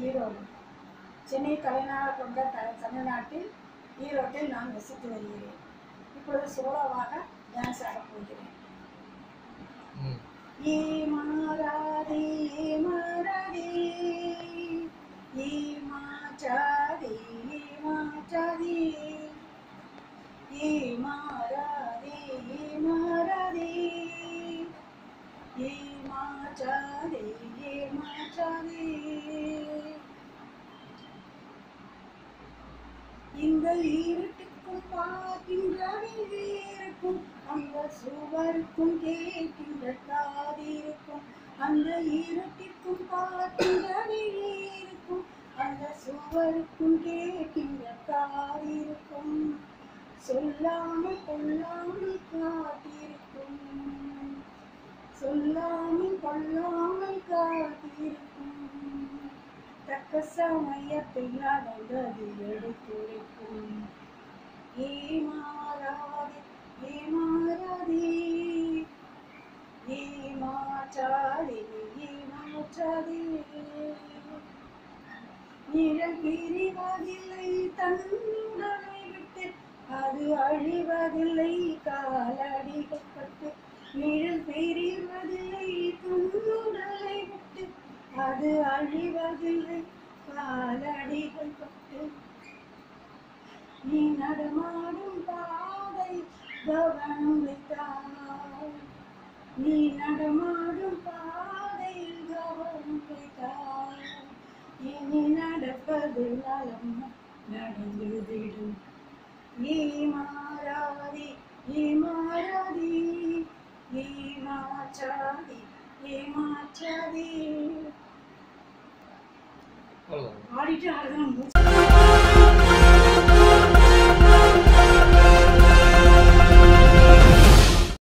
ஈரோடு சென்னை தலைநகர கொண்ட த- தமிழ்நாட்டில் ஈரோட்டில் நான் வசித்து வருகிறேன் இப்பொழுது சோலோவாக டான்ஸ் ஆடப் போகிறேன் ம் ஏ மாறாதே ஏ மாறாதே ஏ மாற்றாதே ஏ மாற்றாதே ஏ மாறாதே ஏ மாறாதே ஏ மாற்றாதே ஏ மாற்றாதே இந்த இருட்டுக்கும் பார்க்கின்ற இருக்கும் அந்த சுவருக்கும் கேட்கின்ற காதிருக்கும் அந்த இருட்டிற்கும் பார்க்கின்ற இருக்கும் அந்த சுவருக்கும் கேட்கின்ற காதிருக்கும் சொல்லாமல் கொள்ளாமல் காத்திருக்கும் சொல்லாமல் கொள்ளாமல் காத்திருக்கும் தக்க சமயத்தில் நடந்தது எடுத்துரைக்கும் ஏமாறாதே ஏமாறாதே ஏமாற்றாதே ஏமாற்றாதே நிழல் பிரிவதில்லை தன்னுடலை விட்டு அது அழிவதில்லை காலடிகள் பட்டு நிழல் பிரிவதில்லை தன்னுடலை விட்டு அது அழிவதில்லை காலடிகள் பட்டு நீ நடமாடும் பாதை கவனம் வைத்தாய் நீ நடமாடும் பாதையில் கவனம் வைத்தாய் இனி நடப்பது நலம் நடந்துவிடும் ஏமாறாதே ஏமாறாதே ஏமாற்றாதே ஏமாற்றாதே அவ்வளோதான் ஆடிட்டு அழகான மூச்சு